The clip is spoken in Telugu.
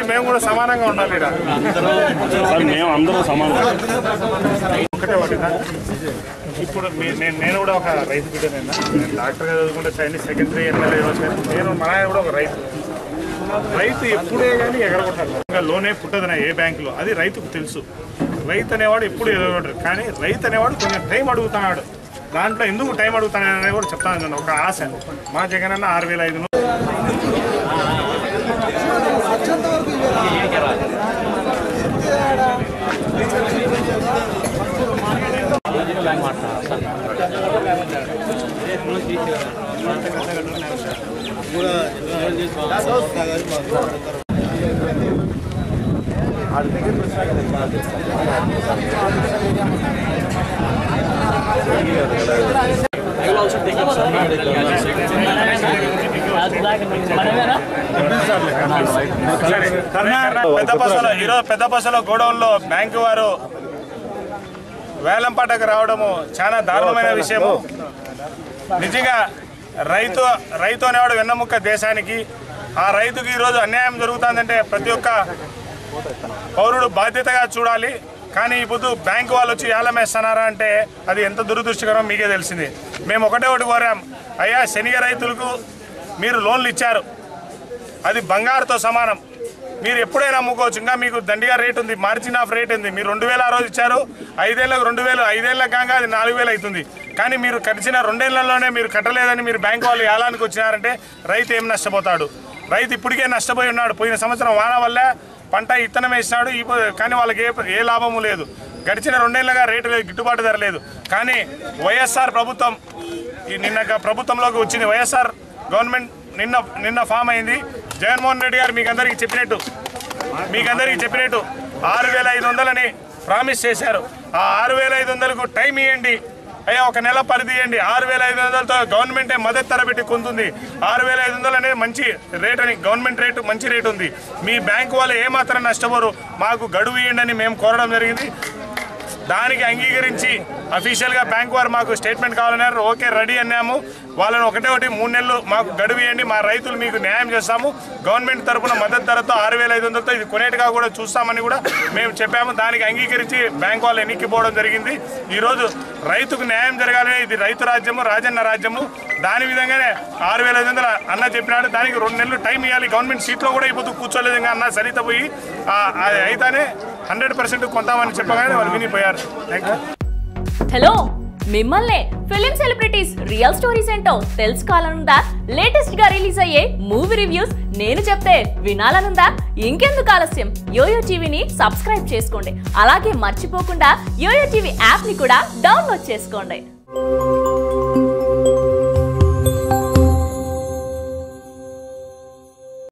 కాబట్టి మేము కూడా సమానంగా ఉండాలి ఈడ. సార్ మేము అందరూ సమానం ఒకటే ఒకటి ఇప్పుడు మీ- నేను నేను కూడా ఒక రైతు బిడ్డనైనా నేను డాక్టర్గా చదువుకుంటే చైనీస్ సెకండరీ ఎమ్మెల్యే నేను మా నాయన కూడా ఒక రైతు రైతు ఎప్పుడే కానీ ఎగరగొట్టాలి ఇంకా లోనే పుట్టదు నా ఏ బ్యాంకులో అది రైతుకు తెలుసు రైతు అనేవాడు ఎప్పుడు ఎగరగొట్టరు కానీ రైతు అనేవాడు కొంచెం టైం అడుగుతున్నాడు దాంట్లో ఎందుకు టైం అడుగుతాను అనేది కూడా చెప్తాను నేను ఒక ఆశ మా జగన్ అన్న ఆరు వేల ఐదు వందలు పెద్ద బస్సులో ఈరోజు పెద్ద బస్సులో గోడౌన్లో బ్యాంకు వారు వేలంపాటకు రావడము చాలా దారుణమైన విషయము నిజంగా రైతు రైతు అనేవాడు వెన్నముక్క దేశానికి ఆ రైతుకి ఈరోజు అన్యాయం జరుగుతుందంటే ప్రతి ఒక్క పౌరుడు బాధ్యతగా చూడాలి కానీ ఇప్పుడు బ్యాంకు వాళ్ళు వచ్చి ఏలం వేస్తున్నారా అంటే అది ఎంత దురదృష్టకరం మీకే తెలిసింది మేము ఒకటే ఒకటి కోరాం అయ్యా శనిగ రైతులకు మీరు లోన్లు ఇచ్చారు అది బంగారుతో సమానం మీరు ఎప్పుడైనా అమ్ముకోవచ్చు ఇంకా మీకు దండిగా రేట్ ఉంది మార్జిన్ ఆఫ్ రేట్ ఉంది మీరు రెండు వేలు ఆ రోజు ఇచ్చారు ఐదేళ్ళకు రెండు వేలు ఐదేళ్ళకి కాగా అది నాలుగు వేలు అవుతుంది కానీ మీరు కడిచిన రెండేళ్లలోనే మీరు కట్టలేదని మీరు బ్యాంకు వాళ్ళు ఏలానికి వచ్చినారంటే రైతు ఏం నష్టపోతాడు రైతు ఇప్పటికే నష్టపోయి ఉన్నాడు పోయిన సంవత్సరం వాన వల్ల పంట ఇత్తనం వేసినాడు ఇప్పుడు కానీ వాళ్ళకి ఏ ఏ లాభము లేదు గడిచిన రెండేళ్లుగా రేటు లేదు గిట్టుబాటు ధర లేదు కానీ వైఎస్ఆర్ ప్రభుత్వం ఈ నిన్న గ- ప్రభుత్వంలోకి వచ్చింది వైఎస్ఆర్ గవర్నమెంట్ నిన్న నిన్న ఫామ్ అయింది జగన్మోహన్ రెడ్డి గారు మీకు అందరికీ చెప్పినట్టు మీకు అందరికీ చెప్పినట్టు ఆరు వేల ఐదు వందలని ప్రామిస్ చేశారు ఆ ఆరు వేల ఐదు వందలకు టైం ఇవ్వండి అయ్యా ఒక నెల పరిధి ఇవ్వండి ఆరు వేల ఐదు వందలతో గవర్నమెంటే మద్దతు ధర పెట్టి కొంటుంది ఆరు వేల ఐదు వందలు అనేది మంచి రేట్ అని గవర్నమెంట్ రేటు మంచి రేటు ఉంది మీ బ్యాంకు వాళ్ళు ఏమాత్రం నష్టపోరు మాకు గడువు ఇవ్వండి అని మేము కోరడం జరిగింది దానికి అంగీకరించి అఫీషియల్గా బ్యాంక్ వారు మాకు స్టేట్మెంట్ కావాలన్నారు ఓకే రెడీ అన్నాము వాళ్ళని ఒకటే ఒకటి మూడు నెలలు మాకు గడువు ఇవ్వండి మా రైతులు మీకు న్యాయం చేస్తాము గవర్నమెంట్ తరపున మద్దతు ధరతో ఆరు వేల ఐదు వందలతో ఇది కొనేట్టుగా కూడా చూస్తామని కూడా మేము చెప్పాము దానికి అంగీకరించి బ్యాంక్ వాళ్ళు ఎన్నికిపోవడం జరిగింది ఈరోజు రైతుకు న్యాయం జరగాలని ఇది రైతు రాజ్యము రాజన్న రాజ్యము దాని విధంగానే ఆరు వేల ఐదు వందల అన్న చెప్పినాడు దానికి రెండు నెలలు టైం ఇవ్వాలి గవర్నమెంట్ సీట్లో కూడా ఇప్పుడు కూర్చోలేదు ఇంకా అన్న సరిత పోయి ఆ, అది అయితేనే హండ్రెడ్ పర్సెంట్ కొంటామని చెప్పగానే వాళ్ళు వినిపోయారు థ్యాంక్ యూ హలో మిమ్మల్నే ఫిలిం సెలబ్రిటీస్ రియల్ స్టోరీస్ ఏంటో తెలుసుకోవాలనుందా లేటెస్ట్ గా రిలీజ్ అయ్యే మూవీ రివ్యూస్ నేను చెప్తే వినాలనుందా ఇంకెందుకు ఆలస్యం యోయో టీవీని సబ్స్క్రైబ్ చేసుకోండి అలాగే మర్చిపోకుండా యోయో టీవీ యాప్ ని కూడా డౌన్లోడ్ చేసుకోండి